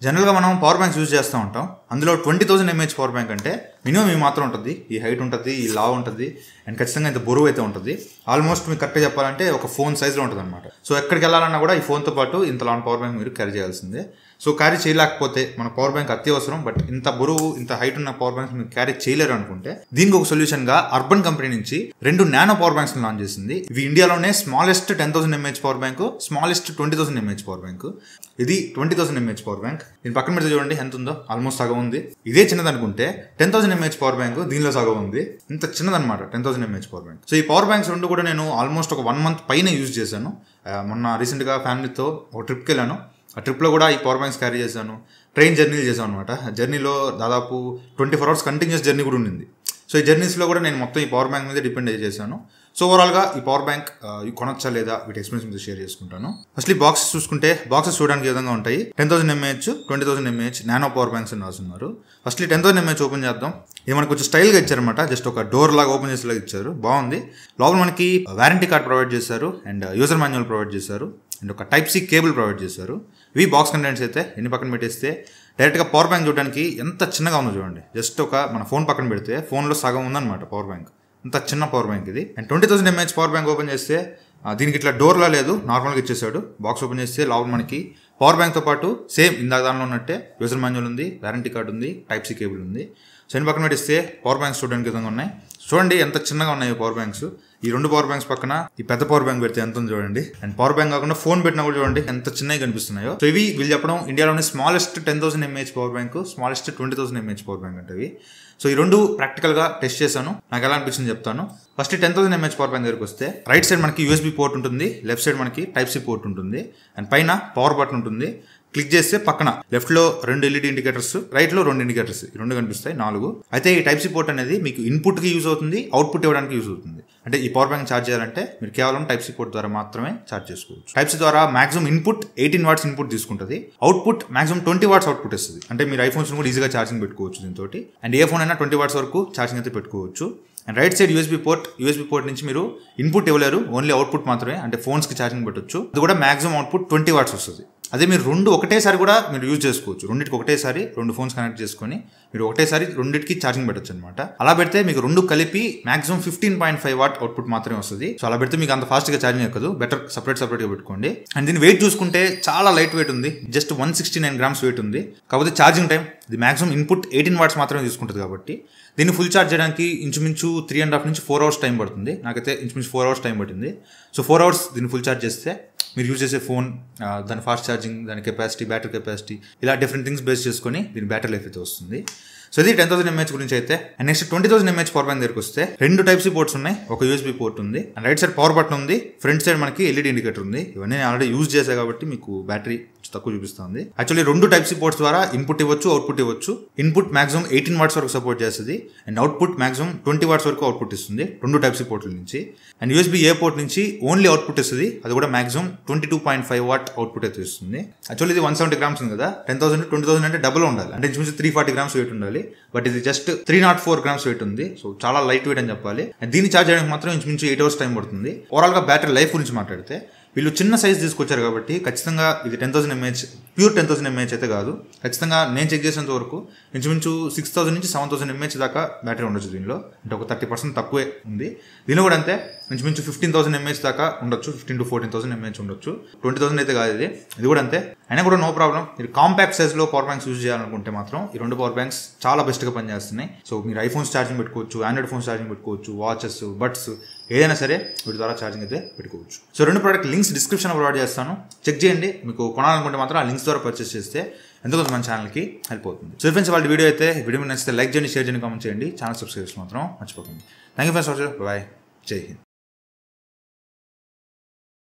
జనరల్గా మనం power banks use చేస్తూ ఉంటాం అందులో twenty thousand mAh power bank అంటే మినిమం ఈ మాత్రం ఉంటుంది ఈ హైట్ ఉంటుంది ఈ లావ్ ఉంటుంది అండ్ ఖచ్చితంగా ఇంత బరువు అయితే ఉంటుంది ఆల్మోస్ట్ మీకు కరెక్ట్గా చెప్పాలంటే ఒక ఫోన్ సైజ్లో ఉంటుంది అనమాట సో ఎక్కడికి వెళ్ళాలన్నా కూడా ఈ ఫోన్తో పాటు ఇంత లాంగ్ పవర్ బ్యాంక్ మీరు క్యారీ చేయాల్సిందే సో క్యారీ చేయలేకపోతే మన పవర్ బ్యాంక్ అత్యవసరం బట్ ఇంత బరువు ఇంత హైట్ ఉన్న పవర్ బ్యాంక్స్ మీరు క్యారీ చేయలేరు అనుకుంటే దీనికి ఒక సొల్యూషన్ గా అర్బన్ కంపెనీ నుంచి రెండు నానో పవర్ బ్యాంక్స్ లాంచ్ చేసింది ఇవి ఇండియాలోనే smallest ten thousand mAh power bank smallest twenty thousand mAh power bank ఇది twenty thousand mAh power bank దీని పక్కన పెడితే చూడండి ఎంత ఉందో ఆల్మోస్ట్ సగం ఉంది ఇదే చిన్నది అనుకుంటే ten thousand mAh power bank దీనిలో సగం ఉంది ఇంత చిన్నదన్నమాట ten thousand mAh power bank so ఈ పవర్ బ్యాంక్స్ రెండు కూడా నేను ఆల్మోస్ట్ ఒక వన్ మంత్ పైన యూజ్ చేశాను ఆ, మొన్న రీసెంట్గా ఫ్యామిలీతో ఒక ట్రిప్కి వెళ్ళాను ఆ ట్రిప్లో కూడా ఈ పవర్ బ్యాంక్స్ క్యారీ చేశాను ట్రైన్ జర్నీలు చేశాను అనమాట జర్నీలో దాదాపు twenty four hours continuous journey కూడా ఉండింది సో ఈ జర్నీస్లో కూడా నేను మొత్తం ఈ పవర్ బ్యాంక్ మీద డిపెండ్ అయ్యి చేశాను సో ఓవరాల్గా ఈ పవర్ బ్యాంక్ ఆ, ఇవి కొనొచ్చా లేదా వీటి ఎక్స్పీరియన్స్ మీద షేర్ చేసుకుంటాను ఫస్ట్ ఈ బాక్సెస్ చూసుకుంటే బాక్సెస్ చూడడానికి ఈ విధంగా ఉంటాయి ten thousand mAh twenty thousand mAh nano power banks అని రాస్తున్నారు ఫస్ట్ ఈ టెన్ థౌసండ్ ఎంఏహెచ్ ఓపెన్ చేద్దాం ఇది మనకు కొంచెం స్టైల్గా ఇచ్చారనమాట జస్ట్ ఒక డోర్ లాగా ఓపెన్ చేసేలాగా ఇచ్చారు బాగుంది లోపల మనకి వారంటీ కార్డ్ ప్రొవైడ్ చేశారు అండ్ యూజర్ మాన్యువల్ ప్రొవైడ్ చేశారు అండ్ ఒక టైప్ సి కేబుల్ ప్రొవైడ్ చేశారు ఇవి బాక్స్ కంటెంట్స్ అయితే ఎన్ని పక్కన పెట్టేస్తే డైరెక్ట్గా పవర్ బ్యాంక్ చూడడానికి ఎంత చిన్నగా ఉందో చూడండి జస్ట్ ఒక మన ఫోన్ పక్కన పెడితే ఫోన్లో సగం ఉందన్నమాట పవర్ బ్యాంక్ ఇంత చిన్న పవర్ బ్యాంక్ ఇది and twenty thousand mAh power bank open చేస్తే ఆ, దీనికి ఇట్లా డోర్లా లేదు నార్మల్గా ఇచ్చేసాడు బాక్స్ ఓపెన్ చేస్తే లోపల మనకి పవర్ బ్యాంక్తో పాటు సేమ్ ఇందాక దానిలో ఉన్నట్టే యూజర్ మాన్యువల్ ఉంది వారంటీ కార్డ్ ఉంది టైప్ సి కేబుల్ ఉంది సో ఎన్ని పక్కన పెట్టిస్తే పవర్ బ్యాంక్స్ చూడడానికి విధంగా ఉన్నాయి చూడండి ఎంత చిన్నగా ఉన్నాయి ఈ పవర్ బ్యాంక్స్ ఈ రెండు పవర్ బ్యాంక్స్ పక్కన ఈ పెద్ద పవర్ బ్యాంక్ పెడితే ఎంత ఉంది చూడండి అండ్ పవర్ బ్యాంక్ కాకుండా ఫోన్ పెట్టినా కూడా చూడండి ఎంత చిన్నగా కనిపిస్తున్నాయో సో ఇవి వీళ్ళు చెప్పడం ఇండియాలోని smallest ten thousand mAh power bank smallest twenty thousand mAh power bank అంటే ఇవి సో ఈ రెండు ప్రాక్టికల్గా టెస్ట్ చేశాను నాకు ఎలా అనిపించింది చెప్తాను first ten thousand mAh power bank దగ్గరికి వస్తే రైట్ సైడ్ మనకి యూఎస్బీ పోర్ట్ ఉంటుంది లెఫ్ట్ సైడ్ మనకి టైప్ సి పోర్ట్ ఉంటుంది అండ్ పైన పవర్ బటన్ ఉంటుంది క్లిక్ చేస్తే పక్కన లెఫ్ట్ లో రెండు ఎల్ఈడి ఇండికేటర్స్ రైట్ లో రెండు ఇండికేటర్స్ ఈ రెండు కనిపిస్తాయి నాలుగు అయితే ఈ టైప్ సి పోర్ట్ అనేది మీకు ఇన్పుట్ కి యూజ్ అవుతుంది అవుట్పుట్ ఇవ్వడానికి యూజ్ అవుతుంది అంటే ఈ పవర్ బ్యాంక్ ఛార్జ్ చేయాలంటే మీరు కేవలం టైప్ సి పోర్ట్ ద్వారా మాత్రమే ఛార్జ్ చేసుకోవచ్చు టైప్ సి ద్వారా maximum input eighteen watts input తీసుకుంటుంది output maximum twenty watts output ఇస్తుంది అంటే మీరు ఐఫోన్స్ కూడా ఈజీగా ఛార్జింగ్ పెట్టుకోవచ్చు దీంతో అండ్ ఏ ఫోన్ అయినా ట్వంటీ వాట్స్ వరకు ఛార్జింగ్ అయితే పెట్టుకోవచ్చు and right side USB port USB port నుంచి మీరు ఇన్పుట్ ఇవ్వలేరు ఓన్లీ అవుట్పుట్ మాత్రమే అంటే ఫోన్స్కి ఛార్జింగ్ పెట్టొచ్చు అది కూడా మాక్సిమం అవుట్పుట్ ట్వంటీ వాట్స్ వస్తుంది అదే మీరు రెండు ఒకటేసారి కూడా మీరు యూజ్ చేసుకోవచ్చు రెండింటికి ఒకటేసారి రెండు ఫోన్స్ కనెక్ట్ చేసుకొని మీరు ఒకటేసారి రెండింటికి ఛార్జింగ్ పెట్టొచ్చు అనమాట అలా పెడితే మీకు రెండు కలిపి maximum fifteen point five watt output మాత్రమే వస్తుంది సో అలా పెడితే మీకు అంత ఫాస్ట్గా ఛార్జింగ్ ఎక్కదు బెటర్ సపరేట్ సపరేట్గా పెట్టుకోండి అండ్ దీని వెయిట్ చూసుకుంటే చాలా లైట్ వెయిట్ ఉంది just one sixty nine grams weight ఉంది కాకపోతే ఛార్జింగ్ టైం ఇది మాక్సిమం ఇన్పుట్ ఎయిటీన్ వాట్స్ మాత్రమే తీసుకుంటుంది కాబట్టి దీన్ని ఫుల్ ఛార్జ్ చేయడానికి ఇంచుమించు త్రీ అండ్ హాఫ్ నుంచి ఫోర్ అవర్స్ టైం పడుతుంది నాకైతే ఇంచుమించు ఫోర్ అవర్స్ టైం పట్టింది సో ఫోర్ అవర్స్ దీన్ని ఫుల్ ఛార్జ్ చేస్తే మీరు యూజ్ చేసే ఫోన్ ఆ, దాని ఫాస్ట్ ఛార్జింగ్ దాని కెపాసిటీ బ్యాటరీ కెపాసిటీ ఇలా డిఫరెంట్ థింగ్స్ బేస్ చేసుకొని దీని బ్యాటరీ లైఫ్ అయితే వస్తుంది సో ఇది టెన్ థౌసండ్ ఎంహెచ్ గురించి అయితే and next twenty thousand mAh power bank దగ్గరికి వస్తే రెండు టైప్స్ పోర్ట్స్ ఉన్నాయి ఒక యూఎస్బీ పోర్ట్ ఉంది and right side power button ఉంది ఫ్రంట్ సైడ్ మనకి ఎల్ఈడి ఇండికేటర్ ఉంది ఇవన్నీ నేను ఆల్రెడీ యూజ్ చేసా కాబట్టి మీకు బ్యాటరీ తక్కువ చూపిస్తుంది యాక్చువల్లీ రెండు టైప్స్ పోర్ట్స్ ద్వారా ఇన్పుట్ ఇవ్వచ్చు అవుట్పుట్ ఇవ్వచ్చు ఇన్పుట్ మాక్సిమం ఎయిటీన్ వాట్స్ వరకు సపోర్ట్ చేస్తుంది and output maximum twenty watts వరకు అవుట్పుట్ ఇస్తుంది రెండు టైప్స్ పోర్ట్ల నుంచి అండ్ యూఎస్బీ ఏ పోర్ట్ నుంచి ఓన్లీ అవుట్పుట్ ఇస్తుంది అది కూడా maximum twenty two point five watt output అయితే ఇస్తుంది యాక్చువల్లీ ఇది వన్ సెవెంటీ గ్రామ్స్ ఉంది కదా టెన్ థౌసండ్ ట్వంటీ థౌసండ్ అంటే డబుల్ ఉండాలి అంటే ఇంచుమించు త్రీ ఫార్టీ గ్రామ్స్ వెయిట్ ఉండాలి బట్ ఇది just three not four grams weight ఉంది సో చాలా లైట్ వెయిట్ అని చెప్పాలి అండ్ దీన్ని ఛార్జ్ చేయడానికి మాత్రం ఇంచుమించు ఎయిట్ అవర్స్ టైం పడుతుంది ఓవరాల్గా బ్యాటరీ లైఫ్ గురించి మాట్లాడితే వీళ్ళు చిన్న సైజ్ తీసుకొచ్చారు కాబట్టి ఖచ్చితంగా ఇది ten thousand mAh pure ten thousand mAh అయితే కాదు ఖచ్చితంగా నేను చెక్ చేసినంత వరకు ఇంచుమించు సిక్స్ థౌసండ్ నుంచి సెవెన్ థౌసండ్ ఎంఏహెచ్ దాకా బ్యాటరీ ఉండొచ్చు దీనిలో అంటే ఒక థర్టీ పర్సెంట్ తక్కువే ఉంది దీనిలో కూడా అంతే ఇంచుమించు ఫిఫ్టీన్ థౌసండ్ ఎంఏహెచ్ దాకా ఉండొచ్చు fifteen to fourteen thousand mAh ఉండొచ్చు ట్వంటీ థౌసండ్ అయితే కాదు ఇది ఇది కూడా అంతే అయినా కూడా నో ప్రాబ్లం మీరు కాంపాక్ట్ సైజ్లో పవర్ బ్యాంక్స్ యూజ్ చేయాలనుకుంటే మాత్రం ఈ రెండు పవర్ బ్యాంక్స్ చాలా బెస్ట్గా పనిచేస్తున్నాయి సో మీరు ఐఫోన్స్ ఛార్జింగ్ పెట్టుకోవచ్చు ఆండ్రాయిడ్ ఫోన్స్ ఛార్జింగ్ పెట్టుకోవచ్చు వాచెస్ బడ్స్ ఏదైనా సరే వీటి ద్వారా ఛార్జింగ్ అయితే పెట్టుకోవచ్చు సో రెండు ప్రోడక్ట్ లింక్స్ డిస్క్రిప్షన్ ప్రొవైడ్ చేస్తాను చెక్ చేయండి మీకు కొనాలనుకుంటే మాత్రం ఆ లింక్స్ ద్వారా పర్చేస్ చేస్తే ఎంతో కొంత మన ఛానల్కి హెల్ప్ అవుతుంది సో ఫ్రెండ్స్ వాళ్ళ వీడియో అయితే వీడియో మీకు నచ్చితే లైక్ చేయండి షేర్ చేయండి కామెంట్ చేయండి ఛానల్ సబ్స్క్రైబ్ మాత్రం మర్చిపోకండి thank you for watching bye Jai Hind